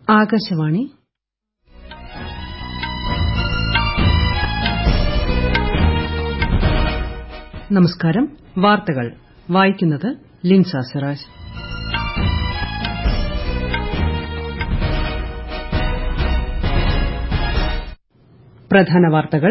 ആകാശവാണി നമസ്കാരം വാർത്തകൾ വായിക്കുന്നത് ലിൻസ സിറാജ് പ്രധാന വാർത്തകൾ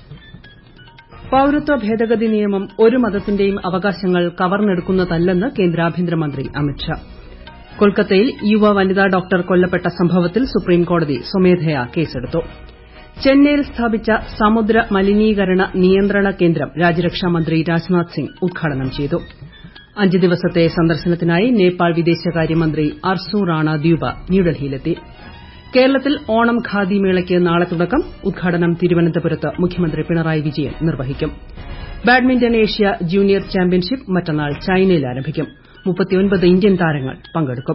പൌരത്വ ഭേദഗതി നിയമം ഒരു മതത്തിന്റെയും അവകാശങ്ങൾ കവർന്നെടുക്കുന്നതല്ലെന്ന് കേന്ദ്ര ആഭ്യന്തരമന്ത്രി അമിത് ഷാ കൊൽക്കത്തയിൽ യുവ വനിതാ ഡോക്ടർ കൊല്ലപ്പെട്ട സംഭവത്തിൽ സുപ്രീംകോടതി സ്വമേധയാ കേസെടുത്തു ചെന്നൈയിൽ സ്ഥാപിച്ച സമുദ്ര മലിനീകരണ നിയന്ത്രണ കേന്ദ്രം രാജ്യരക്ഷാമന്ത്രി രാജ്നാഥ് സിംഗ് ഉദ്ഘാടനം ചെയ്തു അഞ്ച് ദിവസത്തെ സന്ദർശനത്തിനായി നേപ്പാൾ വിദേശകാര്യമന്ത്രി അർസു റാണ ദ്യൂബ ന്യൂഡൽഹിയിലെത്തി കേരളത്തിൽ ഓണം ഖാദി മേളയ്ക്ക് നാളെ തുടക്കം ഉദ്ഘാടനം തിരുവനന്തപുരത്ത് മുഖ്യമന്ത്രി പിണറായി വിജയൻ നിർവഹിക്കും ബാഡ്മിന്റൺ ഏഷ്യ ജൂനിയർ ചാമ്പ്യൻഷിപ്പ് മറ്റന്നാൾ ചൈനയിൽ ആരംഭിക്കും ഇന്ത്യൻ താരങ്ങൾ പങ്കെടുക്കും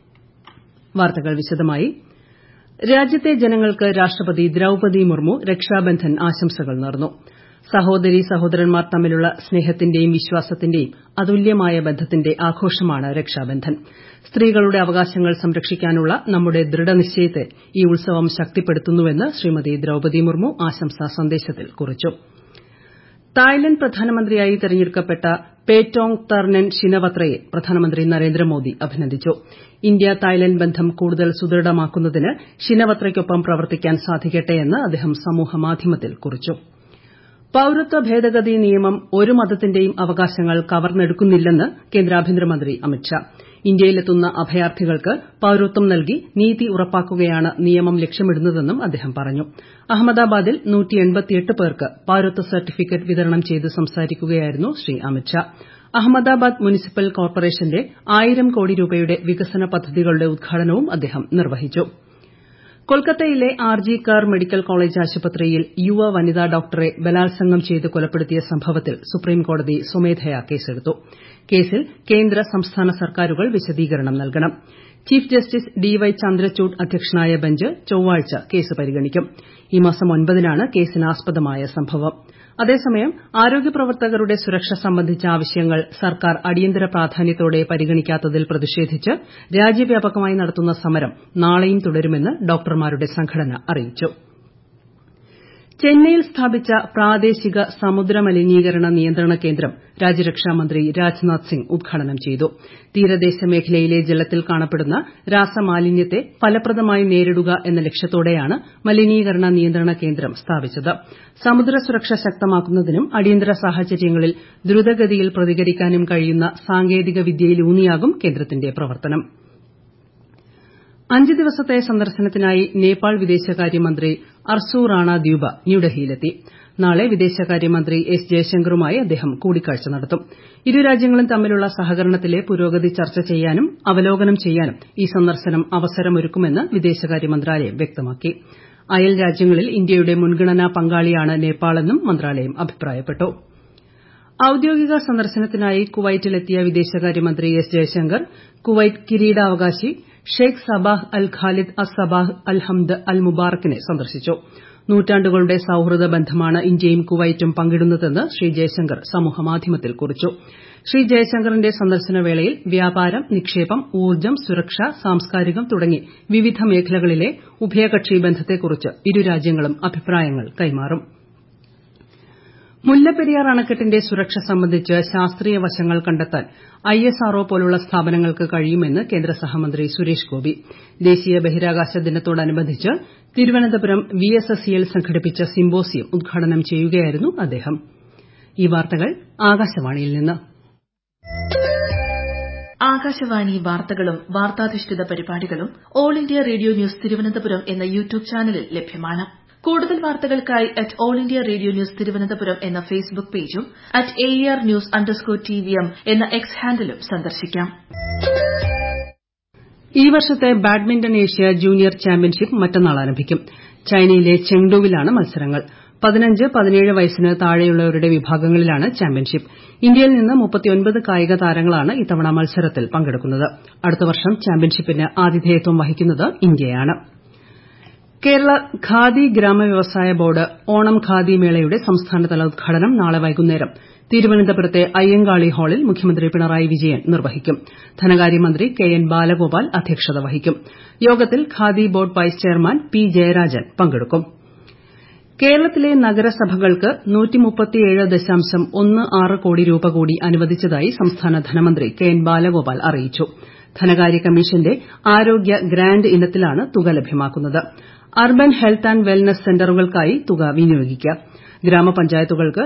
വാർത്തകൾ വിശദമായി രാജ്യത്തെ ജനങ്ങൾക്ക് രാഷ്ട്രപതി ദ്രൌപതി മുർമു രക്ഷാബന്ധൻ ആശംസകൾ നേർന്നു സഹോദരീ സഹോദരന്മാർ തമ്മിലുള്ള സ്നേഹത്തിന്റെയും വിശ്വാസത്തിന്റെയും അതുല്യമായ ബന്ധത്തിന്റെ ആഘോഷമാണ് രക്ഷാബന്ധൻ സ്ത്രീകളുടെ അവകാശങ്ങൾ സംരക്ഷിക്കാനുള്ള നമ്മുടെ ദൃഢനിശ്ചയത്തെ ഈ ഉത്സവം ശക്തിപ്പെടുത്തുന്നുവെന്ന് ശ്രീമതി ദ്രൌപതി മുർമു ആശംസാ സന്ദേശത്തിൽ കുറിച്ചു തായ്ലന്റ് പ്രധാനമന്ത്രിയായി തെരഞ്ഞെടുക്കപ്പെട്ട പേറ്റോങ് തെർനെൻ ഷിനവത്രയെ പ്രധാനമന്ത്രി നരേന്ദ്രമോദി അഭിനന്ദിച്ചു ഇന്ത്യ തായ്ലന്റ് ബന്ധം കൂടുതൽ സുദൃഢമാക്കുന്നതിന് ഷിനവത്രയ്ക്കൊപ്പം പ്രവർത്തിക്കാൻ സാധിക്കട്ടെയെന്ന് അദ്ദേഹം സമൂഹമാധ്യമത്തിൽ കുറിച്ചു പൌരത്വ ഭേദഗതി നിയമം ഒരു മതത്തിന്റെയും അവകാശങ്ങൾ കവർന്നെടുക്കുന്നില്ലെന്ന് കേന്ദ്ര ആഭ്യന്തരമന്ത്രി അമിത് ഷാ ഇന്ത്യയിലെത്തുന്ന അഭയാർത്ഥികൾക്ക് പൌരത്വം നൽകി നീതി ഉറപ്പാക്കുകയാണ് നിയമം ലക്ഷ്യമിടുന്നതെന്നും അദ്ദേഹം പറഞ്ഞു അഹമ്മദാബാദിൽ പേർക്ക് പൌരത്വ സർട്ടിഫിക്കറ്റ് വിതരണം ചെയ്ത് സംസാരിക്കുകയായിരുന്നു ശ്രീ അമിത് ഷാ അഹമ്മദാബാദ് മുനിസിപ്പൽ കോർപ്പറേഷന്റെ ആയിരം കോടി രൂപയുടെ വികസന പദ്ധതികളുടെ ഉദ്ഘാടനവും അദ്ദേഹം നിർവഹിച്ചു കൊൽക്കത്തയിലെ R G Kar medical college ആശുപത്രിയിൽ യുവ വനിതാ ഡോക്ടറെ ബലാത്സംഗം ചെയ്ത് കൊലപ്പെടുത്തിയ സംഭവത്തിൽ സുപ്രീംകോടതി സ്വമേധയാ കേസെടുത്തു കേസിൽ കേന്ദ്ര സംസ്ഥാന സർക്കാരുകൾ വിശദീകരണം നൽകണം chief justice D Y Chandrachud അധ്യക്ഷനായ ബെഞ്ച് ചൊവ്വാഴ്ച കേസ് പരിഗണിക്കും ഈ മാസം ഒൻപതിനാണ് കേസിനാസ്പദമായ സംഭവം അതേസമയം ആരോഗ്യ പ്രവർത്തകരുടെ സുരക്ഷ സംബന്ധിച്ച ആവശ്യങ്ങൾ സർക്കാർ അടിയന്തര പ്രാധാന്യത്തോടെ പരിഗണിക്കാത്തതിൽ പ്രതിഷേധിച്ച് രാജ്യവ്യാപകമായി നടത്തുന്ന സമരം നാളെയും തുടരുമെന്ന് ഡോക്ടർമാരുടെ സംഘടന അറിയിച്ചു ചെന്നൈയിൽ സ്ഥാപിച്ച പ്രാദേശിക സമുദ്ര മലിനീകരണ നിയന്ത്രണ കേന്ദ്രം രാജ്യരക്ഷാമന്ത്രി രാജ്നാഥ് സിംഗ് ഉദ്ഘാടനം ചെയ്തു തീരദേശ മേഖലയിലെ ജലത്തിൽ കാണപ്പെടുന്ന രാസമാലിന്യത്തെ ഫലപ്രദമായി നേരിടുക എന്ന ലക്ഷ്യത്തോടെയാണ് മലിനീകരണ നിയന്ത്രണ കേന്ദ്രം സ്ഥാപിച്ചത് സമുദ്ര സുരക്ഷ ശക്തമാക്കുന്നതിനും അടിയന്തര സാഹചര്യങ്ങളിൽ ദ്രുതഗതിയിൽ പ്രതികരിക്കാനും കഴിയുന്ന സാങ്കേതിക വിദ്യയിലൂന്നിയാകും കേന്ദ്രത്തിന്റെ പ്രവർത്തനം അഞ്ച് ദിവസത്തെ സന്ദർശനത്തിനായി നേപ്പാൾ വിദേശകാര്യമന്ത്രി അർസു റാണ ദ്യൂബ ന്യൂഡൽഹിയിലെത്തി നാളെ വിദേശകാര്യമന്ത്രി എസ് ജയശങ്കറുമായി അദ്ദേഹം കൂടിക്കാഴ്ച നടത്തും ഇരു രാജ്യങ്ങളും തമ്മിലുള്ള സഹകരണത്തിലെ പുരോഗതി ചർച്ച ചെയ്യാനും അവലോകനം ചെയ്യാനും ഈ സന്ദർശനം അവസരമൊരുക്കുമെന്ന് വിദേശകാര്യ മന്ത്രാലയം വ്യക്തമാക്കി അയൽ രാജ്യങ്ങളിൽ ഇന്ത്യയുടെ മുൻഗണനാ പങ്കാളിയാണ് നേപ്പാളെന്നും മന്ത്രാലയം അഭിപ്രായപ്പെട്ടു ഔദ്യോഗിക സന്ദർശനത്തിനായി കുവൈറ്റിലെത്തിയ വിദേശകാര്യമന്ത്രി എസ് ജയശങ്കർ കുവൈറ്റ് കിരീടാവകാശി Sheikh Sabah Al Khalid As Sabah Al Hamad Al മുബാറക്കിനെ സന്ദർശിച്ചു നൂറ്റാണ്ടുകളുടെ സൌഹൃദ ബന്ധമാണ് ഇന്ത്യയും കുവൈറ്റും പങ്കിടുന്നതെന്ന് ശ്രീ ജയശങ്കർ സമൂഹമാധ്യമത്തിൽ കുറിച്ചു ശ്രീ ജയശങ്കറിന്റെ സന്ദർശന വേളയിൽ വ്യാപാരം നിക്ഷേപം ഊർജ്ജം സുരക്ഷ സാംസ്കാരികം തുടങ്ങി വിവിധ മേഖലകളിലെ ഉഭയകക്ഷി ബന്ധത്തെക്കുറിച്ച് ഇരു രാജ്യങ്ങളും അഭിപ്രായങ്ങൾ കൈമാറും മുല്ലപ്പെരിയാർ അണക്കെട്ടിന്റെ സുരക്ഷ സംബന്ധിച്ച് ശാസ്ത്രീയ വശങ്ങൾ കണ്ടെത്താൻ ഐഎസ്ആർഒ പോലുള്ള സ്ഥാപനങ്ങൾക്ക് കഴിയുമെന്ന് കേന്ദ്ര സഹമന്ത്രി സുരേഷ് ഗോപി ദേശീയ ബഹിരാകാശ ദിനത്തോടനുബന്ധിച്ച് തിരുവനന്തപുരം വിഎസ്എസ്സിയിൽ സംഘടിപ്പിച്ച സിമ്പോസിയം ഉദ്ഘാടനം ചെയ്യുകയായിരുന്നു അദ്ദേഹം ഈ വാർത്തകൾ ആകാശവാണിയിൽ നിന്ന് ആകാശവാണി വാർത്തകളും വാർത്താധിഷ്ഠിത പരിപാടികളും all India radio news Thiruvananthapuram എന്ന യൂട്യൂബ് ചാനലിൽ ലഭ്യമാണ് കൂടുതൽ വാർത്തകൾക്കായി at all India radio news Thiruvananthapuram എന്ന ഫേസ്ബുക്ക് പേജും at A R news underscore T V M എന്ന എക്സ് ഹാൻഡിലും സന്ദർശിക്കാം ഈ വർഷത്തെ ബാഡ്മിന്റൺ ഏഷ്യ ജൂനിയർ ചാമ്പ്യൻഷിപ്പ് മറ്റന്നാൾ ആരംഭിക്കും ചൈനയിലെ ചെങ്ഡുവിലാണ് മത്സരങ്ങൾ പതിനഞ്ച് പതിനേഴ് വയസ്സിന് താഴെയുള്ളവരുടെ വിഭാഗങ്ങളിലാണ് ചാമ്പ്യൻഷിപ്പ് ഇന്ത്യയിൽ നിന്ന് കായിക താരങ്ങളാണ് ഇത്തവണ മത്സരത്തിൽ പങ്കെടുക്കുന്നത് അടുത്ത വർഷം ചാമ്പ്യൻഷിപ്പിന് ആതിഥേയത്വം വഹിക്കുന്നത് ഇന്ത്യയാണ് കേരള ഖാദി ഗ്രാമവ്യവസായ ബോർഡ് ഓണം ഖാദി മേളയുടെ സംസ്ഥാനതല ഉദ്ഘാടനം നാളെ വൈകുന്നേരം തിരുവനന്തപുരത്തെ അയ്യങ്കാളി ഹാളിൽ മുഖ്യമന്ത്രി പിണറായി വിജയൻ നിർവഹിക്കും ധനകാര്യമന്ത്രി കെ എൻ ബാലഗോപാൽ അധ്യക്ഷത വഹിക്കും യോഗത്തിൽ Khadi board vice chairman P Jayarajan പങ്കെടുക്കും കേരളത്തിലെ നഗരസഭകൾക്ക് കോടി രൂപ കൂടി അനുവദിച്ചതായി സംസ്ഥാന ധനമന്ത്രി കെ എൻ ബാലഗോപാൽ അറിയിച്ചു ധനകാര്യ കമ്മീഷന്റെ ആരോഗ്യ ഗ്രാന്റ് ഇനത്തിലാണ് തുക ലഭ്യമാക്കുന്നത് അർബൻ ഹെൽത്ത് ആന്റ് വെൽനസ് സെന്ററുകൾക്കായി തുക വിനിയോഗിക്കുക ഗ്രാമപഞ്ചായത്തുകൾക്ക്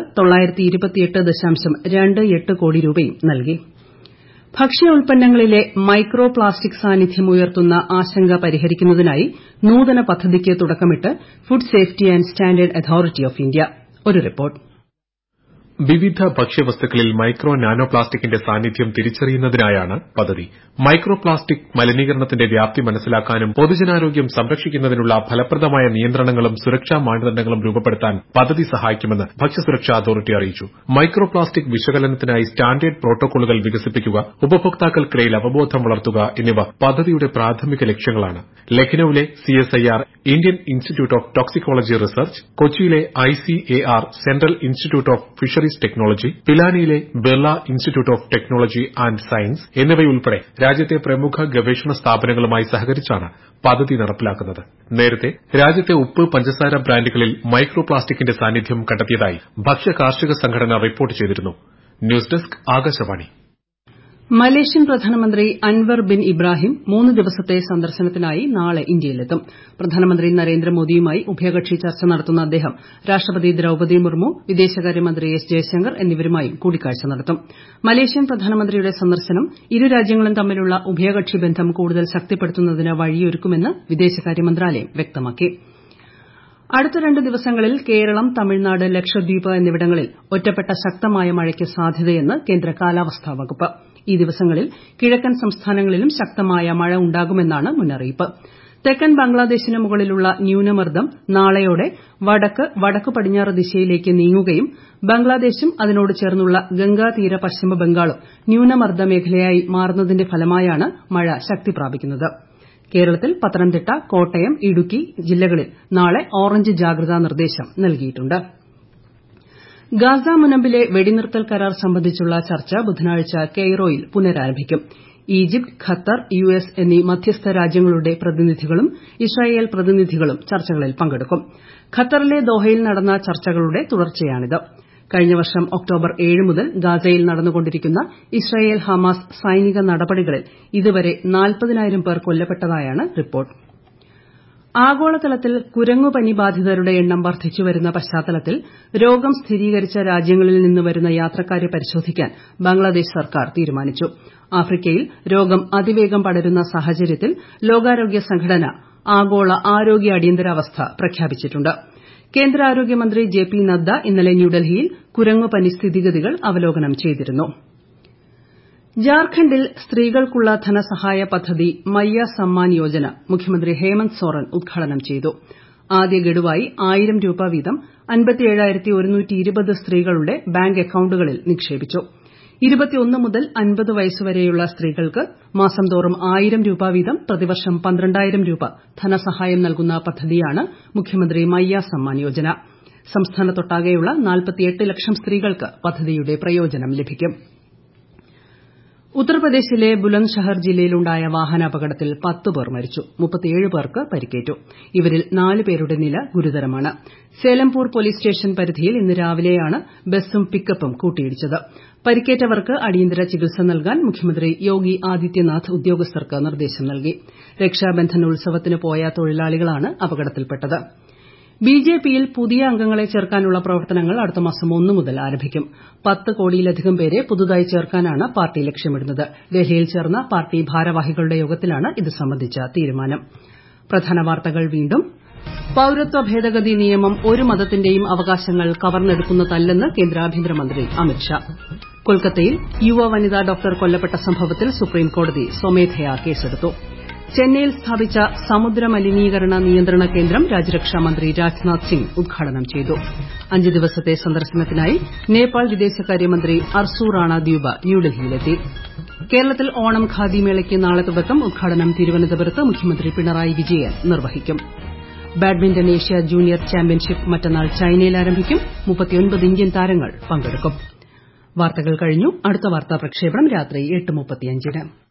കോടി രൂപയും നൽകി ഭക്ഷ്യ ഉൽപ്പന്നങ്ങളിലെ മൈക്രോ പ്ലാസ്റ്റിക് സാന്നിധ്യം ഉയർത്തുന്ന ആശങ്ക പരിഹരിക്കുന്നതിനായി നൂതന പദ്ധതിക്ക് തുടക്കമിട്ട് food safety and standard authority of India ഒരു റിപ്പോർട്ട് വിവിധ ഭക്ഷ്യവസ്തുക്കളിൽ മൈക്രോ നാനോ പ്ലാസ്റ്റിക്കിന്റെ സാന്നിധ്യം തിരിച്ചറിയുന്നതിനായാണ് പദ്ധതി മൈക്രോ പ്ലാസ്റ്റിക് മലിനീകരണത്തിന്റെ വ്യാപ്തി മനസ്സിലാക്കാനും പൊതുജനാരോഗ്യം സംരക്ഷിക്കുന്നതിനുള്ള ഫലപ്രദമായ നിയന്ത്രണങ്ങളും സുരക്ഷാ മാനദണ്ഡങ്ങളും രൂപപ്പെടുത്താൻ പദ്ധതി സഹായിക്കുമെന്ന് ഭക്ഷ്യസുരക്ഷാ അതോറിറ്റി അറിയിച്ചു മൈക്രോ പ്ലാസ്റ്റിക് വിശകലനത്തിനായി സ്റ്റാൻഡേർഡ് പ്രോട്ടോക്കോളുകൾ വികസിപ്പിക്കുക ഉപഭോക്താക്കൾക്കിടയിൽ അവബോധം വളർത്തുക എന്നിവ പദ്ധതിയുടെ പ്രാഥമിക ലക്ഷ്യങ്ങളാണ് ലഖ്നൌവിലെ CSIR Indian institute of toxicology research കൊച്ചിയിലെ ICAR central institute of fisheries technology പിലാനിയിലെ Birla institute of technology and science എന്നിവയുൾപ്പെടെ രാജ്യത്തെ പ്രമുഖ ഗവേഷണ സ്ഥാപനങ്ങളുമായി സഹകരിച്ചാണ് പദ്ധതി നടപ്പിലാക്കുന്നത് നേരത്തെ രാജ്യത്തെ ഉപ്പ് പഞ്ചസാര ബ്രാൻഡുകളിൽ മൈക്രോ പ്ലാസ്റ്റിക്കിന്റെ സാന്നിധ്യം കണ്ടെത്തിയതായി ഭക്ഷ്യ കാർഷിക സംഘടന റിപ്പോർട്ട് ചെയ്തിരുന്നു ന്യൂസ് ഡെസ്ക് ആകാശവാണി മലേഷ്യൻ പ്രധാനമന്ത്രി അൻവർ ബിൻ ഇബ്രാഹിം മൂന്ന് ദിവസത്തെ സന്ദർശനത്തിനായി നാളെ ഇന്ത്യയിലെത്തും പ്രധാനമന്ത്രി നരേന്ദ്രമോദിയുമായി ഉഭയകക്ഷി ചർച്ച നടത്തുന്ന അദ്ദേഹം രാഷ്ട്രപതി ദ്രൌപദി മുർമു വിദേശകാര്യമന്ത്രി എസ് ജയശങ്കർ എന്നിവരുമായും കൂടിക്കാഴ്ച നടത്തും മലേഷ്യൻ പ്രധാനമന്ത്രിയുടെ സന്ദർശനം ഇരു രാജ്യങ്ങളും തമ്മിലുള്ള ഉഭയകക്ഷി ബന്ധം കൂടുതൽ ശക്തിപ്പെടുത്തുന്നതിന് വഴിയൊരുക്കുമെന്ന് വിദേശകാര്യ മന്ത്രാലയം വ്യക്തമാക്കി അടുത്ത രണ്ട് ദിവസങ്ങളിൽ കേരളം തമിഴ്നാട് ലക്ഷദ്വീപ് എന്നിവിടങ്ങളിൽ ഒറ്റപ്പെട്ട ശക്തമായ മഴയ്ക്ക് സാധ്യതയെന്ന് കേന്ദ്ര കാലാവസ്ഥാ വകുപ്പ് ഈ ദിവസങ്ങളിൽ കിഴക്കൻ സംസ്ഥാനങ്ങളിലും ശക്തമായ മഴ ഉണ്ടാകുമെന്നാണ് മുന്നറിയിപ്പ് തെക്കൻ ബംഗ്ലാദേശിന് മുകളിലുള്ള ന്യൂനമർദ്ദം നാളെയോടെ വടക്ക് വടക്ക് പടിഞ്ഞാറ് ദിശയിലേക്ക് നീങ്ങുകയും ബംഗ്ലാദേശും അതിനോട് ചേർന്നുള്ള ഗംഗാതീര പശ്ചിമ ബംഗാളും ന്യൂനമർദ്ദ മേഖലയായി മാറുന്നതിന്റെ ഫലമായാണ് മഴ ശക്തി പ്രാപിക്കുന്നത് കേരളത്തിൽ പത്തനംതിട്ട കോട്ടയം ഇടുക്കി ജില്ലകളിൽ നാളെ ഓറഞ്ച് ജാഗ്രതാ നിർദ്ദേശം നൽകിയിട്ടുണ്ട് ഗാസ മുനമ്പിലെ വെടിനിർത്തൽ കരാർ സംബന്ധിച്ചുള്ള ചർച്ച ബുധനാഴ്ച കെയ്റോയിൽ പുനരാരംഭിക്കും ഈജിപ്ത് ഖത്തർ യു എസ് എന്നീ മധ്യസ്ഥ രാജ്യങ്ങളുടെ പ്രതിനിധികളും ഇസ്രായേൽ പ്രതിനിധികളും ചർച്ചകളിൽ പങ്കെടുക്കും ഖത്തറിലെ ദോഹയിൽ നടന്ന ചർച്ചകളുടെ തുടർച്ചയാണിത് കഴിഞ്ഞ വർഷം ഒക്ടോബർ ഏഴ് മുതൽ ഗാസയിൽ നടന്നുകൊണ്ടിരിക്കുന്ന ഇസ്രായേൽ ഹമാസ് സൈനിക നടപടികളിൽ ഇതുവരെ നാൽപ്പതിനായിരം പേർ കൊല്ലപ്പെട്ടതായാണ് റിപ്പോർട്ട് ആഗോളതലത്തിൽ കുരങ്ങുപനി ബാധിതരുടെ എണ്ണം വർദ്ധിച്ചുവരുന്ന പശ്ചാത്തലത്തിൽ രോഗം സ്ഥിരീകരിച്ച രാജ്യങ്ങളിൽ നിന്ന് വരുന്ന യാത്രക്കാരെ പരിശോധിക്കാൻ ബംഗ്ലാദേശ് സർക്കാർ തീരുമാനിച്ചു ആഫ്രിക്കയിൽ രോഗം അതിവേഗം പടരുന്ന സാഹചര്യത്തിൽ ലോകാരോഗ്യ സംഘടന ആഗോള ആരോഗ്യ അടിയന്തരാവസ്ഥ പ്രഖ്യാപിച്ചിട്ടുണ്ട് കേന്ദ്ര ആരോഗ്യമന്ത്രി ജെ പി നദ്ദ ഇന്നലെ ന്യൂഡൽഹിയിൽ കുരങ്ങുപനി സ്ഥിതിഗതികൾ അവലോകനം ചെയ്തിരുന്നു ജാർഖണ്ഡിൽ സ്ത്രീകൾക്കുള്ള ധനസഹായ പദ്ധതി മയ്യ സമ്മാൻ യോജന മുഖ്യമന്ത്രി ഹേമന്ത് സോറൻ ഉദ്ഘാടനം ചെയ്തു ആദ്യ ഗഡുവായി ആയിരം രൂപ വീതം സ്ത്രീകളുടെ ബാങ്ക് അക്കൌണ്ടുകളിൽ നിക്ഷേപിച്ചു മുതൽ അൻപത് വയസ്സുവരെയുള്ള സ്ത്രീകൾക്ക് മാസം തോറും ആയിരം രൂപ വീതം പ്രതിവർഷം പന്ത്രണ്ടായിരം രൂപ ധനസഹായം നൽകുന്ന പദ്ധതിയാണ് മുഖ്യമന്ത്രി മയ്യ സമ്മാൻ യോജന സംസ്ഥാനത്തൊട്ടാകെയുള്ള ലക്ഷം സ്ത്രീകൾക്ക് പദ്ധതിയുടെ പ്രയോജനം ലഭിക്കും ഉത്തർപ്രദേശിലെ ബുലന്ദ്ഷഹർ ജില്ലയിലുണ്ടായ വാഹനാപകടത്തിൽ പത്ത് പേർ മരിച്ചു മുപ്പത്തിയേഴ് പേർക്ക് പരിക്കേറ്റു ഇവരിൽ നാല് പേരുടെ നില ഗുരുതരമാണ് സേലംപൂർ പോലീസ് സ്റ്റേഷൻ പരിധിയിൽ ഇന്ന് രാവിലെയാണ് ബസും പിക്കപ്പും കൂട്ടിയിടിച്ചത് പരിക്കേറ്റവർക്ക് അടിയന്തര ചികിത്സ നൽകാൻ മുഖ്യമന്ത്രി യോഗി ആദിത്യനാഥ് ഉദ്യോഗസ്ഥർക്ക് നിർദ്ദേശം നൽകി രക്ഷാബന്ധൻ ഉത്സവത്തിന് പോയ തൊഴിലാളികളാണ് അപകടത്തിൽപ്പെട്ടത് ബിജെപിയിൽ പുതിയ അംഗങ്ങളെ ചേർക്കാനുള്ള പ്രവർത്തനങ്ങൾ അടുത്ത മാസം ഒന്ന് മുതൽ ആരംഭിക്കും പത്ത് കോടിയിലധികം പേരെ പുതുതായി ചേർക്കാനാണ് പാർട്ടി ലക്ഷ്യമിടുന്നത് ഡൽഹിയിൽ ചേർന്ന പാർട്ടി ഭാരവാഹികളുടെ യോഗത്തിലാണ് ഇത് സംബന്ധിച്ച തീരുമാനം പ്രധാന വാർത്തകൾ വീണ്ടും പൌരത്വ ഭേദഗതി നിയമം ഒരു മതത്തിന്റെയും അവകാശങ്ങൾ കവർന്നെടുക്കുന്നതല്ലെന്ന് കേന്ദ്ര ആഭ്യന്തരമന്ത്രി അമിത്ഷാ കൊൽക്കത്തയിൽ യുവ വനിതാ ഡോക്ടർ കൊല്ലപ്പെട്ട സംഭവത്തിൽ സുപ്രീംകോടതി സ്വമേധയാ കേസെടുത്തു ചെന്നൈയിൽ സ്ഥാപിച്ച സമുദ്ര മലിനീകരണ നിയന്ത്രണ കേന്ദ്രം രാജ്യരക്ഷാമന്ത്രി രാജ്നാഥ് സിംഗ് ഉദ്ഘാടനം ചെയ്തു അഞ്ച് ദിവസത്തെ സന്ദർശനത്തിനായി നേപ്പാൾ വിദേശകാര്യമന്ത്രി അർസു റാണ ദ്യൂബ ന്യൂഡൽഹിയിലെത്തി കേരളത്തിൽ ഓണം ഖാദി മേളയ്ക്ക് നാളെ തുടക്കം ഉദ്ഘാടനം തിരുവനന്തപുരത്ത് മുഖ്യമന്ത്രി പിണറായി വിജയൻ നിർവഹിക്കും ബാഡ്മിന്റൺ ഏഷ്യ ജൂനിയർ ചാമ്പ്യൻഷിപ്പ് മറ്റന്നാൾ ചൈനയിൽ ആരംഭിക്കും ഇന്ത്യൻ താരങ്ങൾ പങ്കെടുക്കും വാർത്തകൾ കഴിഞ്ഞു അടുത്ത വാർത്താ പ്രക്ഷേപണം രാത്രി എട്ട് മുപ്പത്തിയഞ്ചിന്